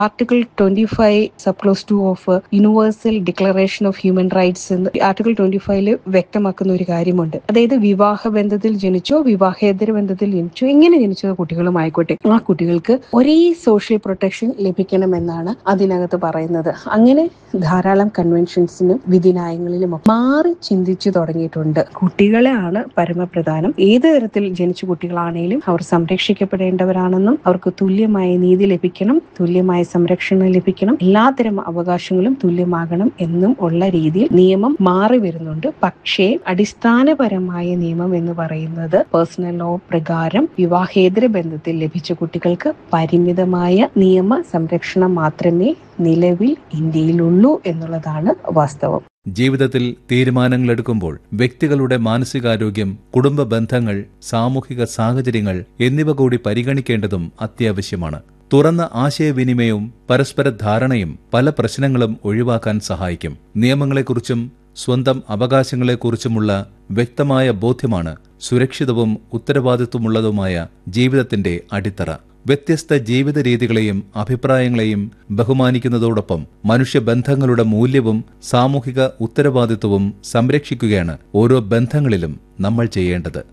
article twenty five sub clause two of universal declaration of human rights എന്ന് article twenty ഫൈവില് വ്യക്തമാക്കുന്ന ഒരു കാര്യമുണ്ട് അതായത് വിവാഹ ബന്ധത്തിൽ ജനിച്ചോ വിവാഹേതര ബന്ധത്തിൽ ജനിച്ചോ എങ്ങനെ ജനിച്ച കുട്ടികളും ആയിക്കോട്ടെ ആ കുട്ടികൾക്ക് ഒരേ സോഷ്യൽ പ്രൊട്ടക്ഷൻ ലഭിക്കണമെന്നാണ് അതിനകത്ത് പറയുന്നത് അങ്ങനെ ധാരാളം കൺവെൻഷൻസിനും വിധിന്യായങ്ങളിലും ഒക്കെ മാറി ചിന്തിച്ചു തുടങ്ങിയിട്ടുണ്ട് കുട്ടികളെയാണ് പരമപ്രധാനം ഏത് തരത്തിൽ ജനിച്ച കുട്ടികളാണെങ്കിലും അവർ സംരക്ഷിക്കപ്പെടേണ്ടവരാണെന്നും അവർക്ക് തുല്യമായ നീതി ലഭിക്കണം തുല്യമായ സംരക്ഷണം ലഭിക്കണം എല്ലാത്തരം അവകാശങ്ങളും തുല്യമാകണം എന്നും ഉള്ള രീതിയിൽ നിയമം മാറി വരുന്നുണ്ട് പക്ഷേ അടിസ്ഥാനപരമായ നിയമം എന്ന് പറയുന്നത് പേഴ്സണൽ ലോ പ്രകാരം വിവാഹേതര ബന്ധത്തിൽ ലഭിച്ച കുട്ടികൾക്ക് പരിമിതമായ നിയമ സംരക്ഷണം മാത്രമേ നിലവിൽ ഇന്ത്യയിലുള്ളൂ എന്നുള്ളതാണ് വാസ്തവം ജീവിതത്തിൽ തീരുമാനങ്ങൾ എടുക്കുമ്പോൾ വ്യക്തികളുടെ മാനസികാരോഗ്യം കുടുംബ ബന്ധങ്ങൾ സാമൂഹിക സാഹചര്യങ്ങൾ എന്നിവ കൂടി പരിഗണിക്കേണ്ടതും അത്യാവശ്യമാണ് തുറന്ന ആശയവിനിമയവും പരസ്പര ധാരണയും പല പ്രശ്നങ്ങളും ഒഴിവാക്കാൻ സഹായിക്കും നിയമങ്ങളെക്കുറിച്ചും സ്വന്തം അവകാശങ്ങളെക്കുറിച്ചുമുള്ള വ്യക്തമായ ബോധ്യമാണ് സുരക്ഷിതവും ഉത്തരവാദിത്വമുള്ളതുമായ ജീവിതത്തിന്റെ അടിത്തറ വ്യത്യസ്ത ജീവിത രീതികളെയും അഭിപ്രായങ്ങളെയും ബഹുമാനിക്കുന്നതോടൊപ്പം മനുഷ്യബന്ധങ്ങളുടെ മൂല്യവും സാമൂഹിക ഉത്തരവാദിത്വവും സംരക്ഷിക്കുകയാണ് ഓരോ ബന്ധങ്ങളിലും നമ്മൾ ചെയ്യേണ്ടത്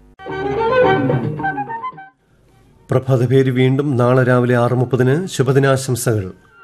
പ്രഭാതപേര് വീണ്ടും നാളെ രാവിലെ ആറ് മുപ്പതിന് ശുഭദിനാശംസകൾ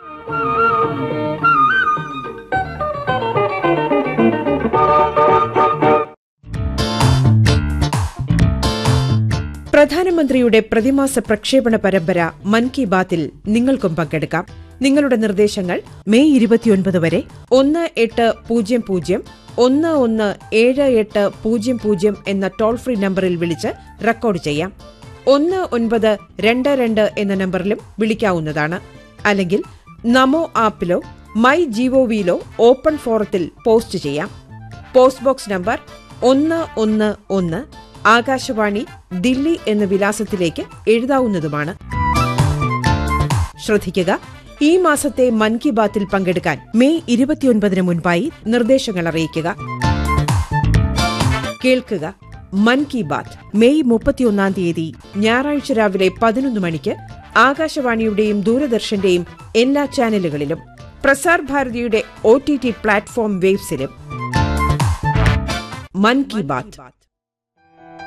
പ്രധാനമന്ത്രിയുടെ പ്രതിമാസ പ്രക്ഷേപണ പരമ്പര മൻ കി ബാത്തിൽ നിങ്ങൾക്കും പങ്കെടുക്കാം നിങ്ങളുടെ നിർദ്ദേശങ്ങൾ മെയ് ഇരുപത്തിയൊൻപത് വരെ ഒന്ന് എട്ട് പൂജ്യം പൂജ്യം ഒന്ന് ഒന്ന് ഏഴ് എട്ട് പൂജ്യം പൂജ്യം എന്ന ടോൾ ഫ്രീ നമ്പറിൽ വിളിച്ച് റെക്കോർഡ് ചെയ്യാം ഒന്ന് ഒൻപത് രണ്ട് രണ്ട് എന്ന നമ്പറിലും വിളിക്കാവുന്നതാണ് അല്ലെങ്കിൽ നമോ ആപ്പിലോ മൈ ജിഒവിയിലോ ഓപ്പൺ ഫോറത്തിൽ പോസ്റ്റ് ചെയ്യാം പോസ്റ്റ് ബോക്സ് നമ്പർ ഒന്ന് ഒന്ന് ഒന്ന് ആകാശവാണി ദില്ലി എന്ന വിലാസത്തിലേക്ക് എഴുതാവുന്നതുമാണ് ശ്രദ്ധിക്കുക ഈ മാസത്തെ മൻ കി ബാത്തിൽ പങ്കെടുക്കാൻ മെയ് ഇരുപത്തിയൊൻപതിന് മുൻപായി നിർദ്ദേശങ്ങൾ അറിയിക്കുക കേൾക്കുക മൻ കി ബാത്ത് മെയ് മുപ്പത്തിയൊന്നാം തീയതി ഞായറാഴ്ച രാവിലെ പതിനൊന്ന് മണിക്ക് ആകാശവാണിയുടെയും ദൂരദർശന്റെയും എല്ലാ ചാനലുകളിലും പ്രസാർ ഭാരതിയുടെ ഒ ടി ടി പ്ലാറ്റ്ഫോം വേബ്സിലും മൻ കി ബാത്ത്